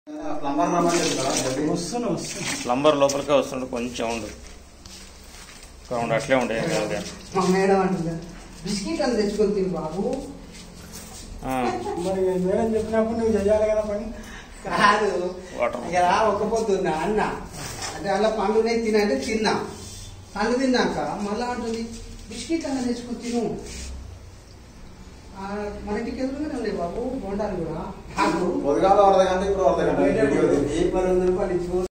Plumber రమ్మని చెప్తారా వస్తున్నా వస్తున్నా ప్లంబర్ లోపలికే వస్తుండే కొంచెం ఉండు ఉండు అట్లే ఉండే ఏం కాదు కానీ. మా మేడం అంటుంది బిస్కెట్ అని తెచ్చుకొని తిని బాబు ఆ, మరి మేడం చెప్పినప్పుడు నువ్వు చెయ్యాలి కదా పని కాదు వాటర్ ఇక రా ఒక పొద్దు ఉన్నా అన్న అంటే అలా పండునే తినంటే తిన్నా పండు తిన్నాక మళ్ళా అంటుంది బిస్కెట్ అన్న తెచ్చుకొని తిను ఆ, మన ఇంటికి ఎదురుగానే ఉన్నాయి బాబు బొండాలు కూడా నాకు పొద్దుగాల వరద గంట ఇప్పుడు వరద గంట వీడియో తీసి. ఏ పని ఉంది పని